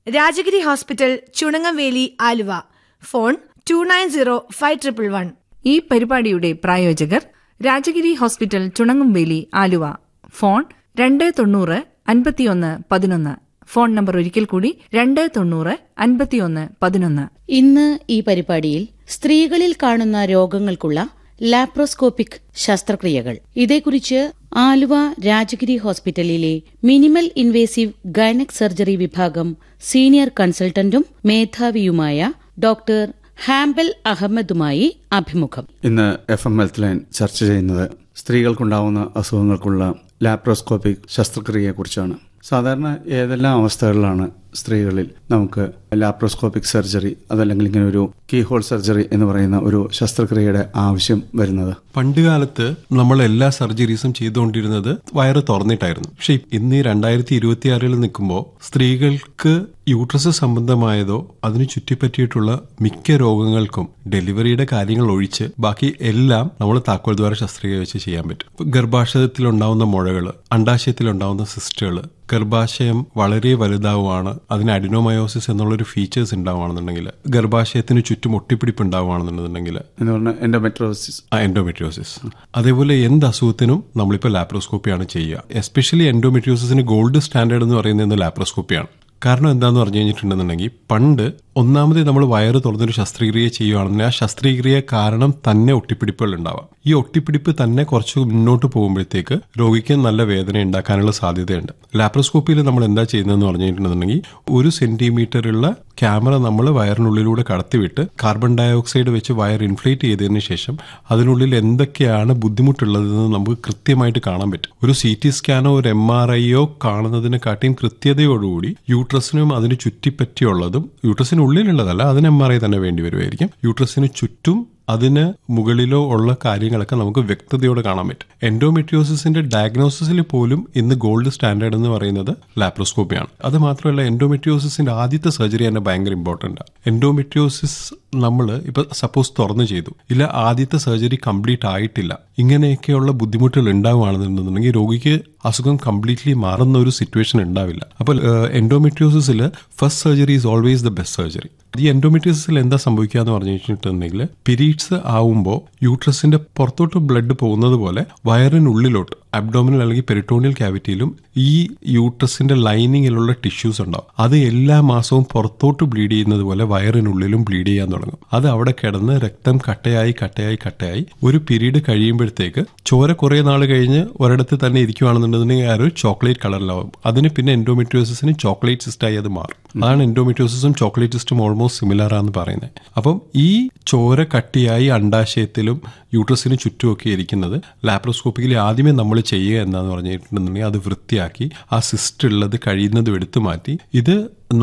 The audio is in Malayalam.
Rajagiri hospital Chunangamvely Aluva phone two nine zero five triple one ഈ പരിപാടിയുടെ പ്രായോജകർ രാജഗിരി ഹോസ്പിറ്റൽ ചുണങ്ങുംവേലി ആലുവ ഫോൺ രണ്ട് തൊണ്ണൂറ് അൻപത്തിയൊന്ന് പതിനൊന്ന് ഫോൺ നമ്പർ ഒരിക്കൽ കൂടി രണ്ട് തൊണ്ണൂറ് അൻപത്തിയൊന്ന് പതിനൊന്ന് ഇന്ന് ഈ പരിപാടിയിൽ സ്ത്രീകളിൽ കാണുന്ന രോഗങ്ങൾക്കുള്ള ലാപ്രോസ്കോപ്പിക് ശസ്ത്രക്രിയകൾ ഇതേക്കുറിച്ച് ആലുവ രാജഗിരി ഹോസ്പിറ്റലിലെ മിനിമൽ ഇൻവേസീവ് ഗൈനക് സർജറി വിഭാഗം സീനിയർ കൺസൾട്ടന്റും മേധാവിയുമായ ഡോക്ടർ ഹാംബൽ അഹമ്മദുമായി അഭിമുഖം ഇന്ന് എഫ് എം ഹെൽത്ത് ലൈൻ ചർച്ച ചെയ്യുന്നത് സ്ത്രീകൾക്കുണ്ടാവുന്ന അസുഖങ്ങൾക്കുള്ള ലാപ്രോസ്കോപ്പിക് ശസ്ത്രക്രിയയെക്കുറിച്ചാണ് സാധാരണ ഏതെല്ലാം അവസ്ഥകളിലാണ് സ്ത്രീകളിൽ നമുക്ക് ലാപ്രോസ്കോപ്പിക് സർജറി അതല്ലെങ്കിൽ ഇങ്ങനെ ഒരു കീഹോൾ സർജറി എന്ന് പറയുന്ന ഒരു ശസ്ത്രക്രിയയുടെ ആവശ്യം വരുന്നത് പണ്ടുകാലത്ത് നമ്മൾ എല്ലാ സർജറീസും ചെയ്തുകൊണ്ടിരുന്നത് വയറ് തുറന്നിട്ടായിരുന്നു പക്ഷെ ഇന്ന് ഈ രണ്ടായിരത്തി ഇരുപത്തിയാറിൽ നിൽക്കുമ്പോൾ സ്ത്രീകൾക്ക് യൂട്രസ് സംബന്ധമായതോ അതിനു ചുറ്റിപ്പറ്റിയിട്ടുള്ള മിക്ക രോഗങ്ങൾക്കും ഡെലിവറിയുടെ കാര്യങ്ങൾ ഒഴിച്ച് ബാക്കി എല്ലാം നമ്മൾ താക്കോൽ ദ്വാര ശസ്ത്രക്രിയ വെച്ച് ചെയ്യാൻ പറ്റും ഇപ്പൊ ഗർഭാശയത്തിലുണ്ടാവുന്ന മുഴകൾ അണ്ടാശയത്തിലുണ്ടാവുന്ന സിസ്റ്റുകൾ ഗർഭാശയം വളരെ വലുതാവുകയാണ് അതിന് അഡിനോമയോസിസ് എന്നുള്ളൊരു ഫീച്ചേഴ്സ് ഉണ്ടാവുകയാണെന്നുണ്ടെങ്കിൽ ഗർഭാശയത്തിന് ചുറ്റും ഒട്ടിപ്പിടിപ്പ് ഉണ്ടാവുകയാണെന്നുണ്ടെങ്കിൽ എന്ന് പറഞ്ഞാൽ എൻഡോമെട്രോസിസ് എൻഡോമെട്രിയോസിസ് അതേപോലെ എന്ത് അസുഖത്തിനും നമ്മളിപ്പോൾ ലാപ്രോസ്കോപ്പിയാണ് ചെയ്യുക എസ്പെഷ്യലി എൻഡോമെട്രിയോസിന് ഗോൾഡ് സ്റ്റാൻഡേർഡ് എന്ന് പറയുന്നത് ലാപ്രോസ്കോപ്പിയാണ് കാരണം എന്താന്ന് പറഞ്ഞു കഴിഞ്ഞിട്ടുണ്ടെന്നുണ്ടെങ്കിൽ പണ്ട് ഒന്നാമത് നമ്മൾ വയറ് തുറന്നൊരു ശസ്ത്രക്രിയ ചെയ്യുകയാണെന്നുണ്ടെങ്കിൽ ആ ശസ്ത്രക്രിയ കാരണം തന്നെ ഒട്ടിപ്പിടിപ്പുകൾ ഉണ്ടാവാം ഈ ഒട്ടിപ്പിടിപ്പ് തന്നെ കുറച്ച് മുന്നോട്ട് പോകുമ്പോഴത്തേക്ക് രോഗിക്ക് നല്ല വേദന ഉണ്ടാക്കാനുള്ള സാധ്യതയുണ്ട് ലാപ്രോസ്കോപ്പിയിൽ നമ്മൾ എന്താ ചെയ്യുന്നതെന്ന് പറഞ്ഞു കഴിഞ്ഞിട്ടുണ്ടെന്നുണ്ടെങ്കിൽ ഒരു സെന്റിമീറ്ററുള്ള ക്യാമറ നമ്മൾ വയറിനുള്ളിലൂടെ കടത്തിവിട്ട് കാർബൺ ഡയോക്സൈഡ് വെച്ച് വയർ ഇൻഫ്ലേറ്റ് ചെയ്തതിന് ശേഷം അതിനുള്ളിൽ എന്തൊക്കെയാണ് ബുദ്ധിമുട്ടുള്ളതെന്ന് നമുക്ക് കൃത്യമായിട്ട് കാണാൻ പറ്റും ഒരു സി ടി സ്കാനോ ഒരു എം ആർ ഐയോ കാണുന്നതിനെക്കാട്ടിയും കൃത്യതയോടുകൂടി യൂട്രസിനും അതിന് ചുറ്റിപ്പറ്റിയുള്ളതും യൂട്രസിനുള്ളിലുള്ളതല്ല അതിന് എം ആർ ഐ തന്നെ വേണ്ടി വരുമായിരിക്കും യൂട്രസിന് ചുറ്റും അതിന് മുകളിലോ ഉള്ള കാര്യങ്ങളൊക്കെ നമുക്ക് വ്യക്തതയോടെ കാണാൻ പറ്റും എൻഡോമെട്രിയോസിന്റെ ഡയഗ്നോസിസിൽ പോലും ഇന്ന് ഗോൾഡ് സ്റ്റാൻഡേർഡ് എന്ന് പറയുന്നത് ലാപ്രോസ്കോപ്പിയാണ് അത് മാത്രമല്ല എൻഡോമെട്രിയോസിന്റെ ആദ്യത്തെ സർജറി തന്നെ ഭയങ്കര ഇമ്പോർട്ടൻ്റ് ആണ് എൻഡോമെട്രിയോസിസ് നമ്മൾ ഇപ്പൊ സപ്പോസ് തുറന്നു ചെയ്തു ഇല്ല ആദ്യത്തെ സർജറി കംപ്ലീറ്റ് ആയിട്ടില്ല ഇങ്ങനെയൊക്കെയുള്ള ബുദ്ധിമുട്ടുകൾ ഉണ്ടാവുകയാണെന്നുണ്ടെന്നുണ്ടെങ്കിൽ രോഗിക്ക് അസുഖം കംപ്ലീറ്റ്ലി മാറുന്ന ഒരു സിറ്റുവേഷൻ ഉണ്ടാവില്ല അപ്പോൾ എൻഡോമെട്രിയോസിസിൽ first surgery is always the best surgery ഈ എൻഡോമെട്രിയോസിൽ എന്താ സംഭവിക്കുക എന്ന് പറഞ്ഞു വെച്ചിട്ടുണ്ടെങ്കിൽ പീരീഡ്സ് ആവുമ്പോൾ യൂട്രസിന്റെ പുറത്തോട്ട് ബ്ലഡ് പോകുന്നത് പോലെ വയറിനുള്ളിലോട്ട് അബ്ഡോമിനൽ അല്ലെങ്കിൽ പെരിട്ടോണിയൽ ക്യാവിറ്റിയിലും ഈ യൂട്രസിന്റെ ലൈനിങ്ങിലുള്ള ടിഷ്യൂസ് ഉണ്ടാവും അത് എല്ലാ മാസവും പുറത്തോട്ട് ബ്ലീഡ് ചെയ്യുന്നത് പോലെ വയറിനുള്ളിലും ബ്ലീഡ് ചെയ്യാൻ തുടങ്ങും അത് അവിടെ കിടന്ന് രക്തം കട്ടയായി കട്ടയായി കട്ടയായി ഒരു പീരീഡ് കഴിയുമ്പോഴത്തേക്ക് ചോര കുറെ നാൾ കഴിഞ്ഞ് ഒരിടത്ത് തന്നെ ഇരിക്കുവാണെന്നുണ്ടെന്നുണ്ടെങ്കിൽ ആ ഒരു ചോക്ലേറ്റ് കളറിലാവും അതിന് പിന്നെ എൻഡോമെട്രിയോസിന് ചോക്ലേറ്റ് സിസ്റ്റായി അത് മാറും അതാണ് എൻഡോമെട്രിയോസിസും ചോക്ലേറ്റ് സിസ്റ്റും ഓൾമോസ്റ്റ് സിമിലർ ആണെന്ന് പറയുന്നത് അപ്പം ഈ ചോര കട്ടിയായി അണ്ടാശയത്തിലും യൂട്രസിന് ചുറ്റുമൊക്കെ ഇരിക്കുന്നത് ലാപ്രോസ്കോപ്പിക്കലി ആദ്യമേ നമ്മൾ ചെയ്യുക എന്താന്ന് പറഞ്ഞിട്ടുണ്ടെന്നുണ്ടെങ്കിൽ അത് വൃത്തിയാക്കി ആ സിസ്റ്റ് ഉള്ളത് കഴിയുന്നതും എടുത്തു മാറ്റി ഇത്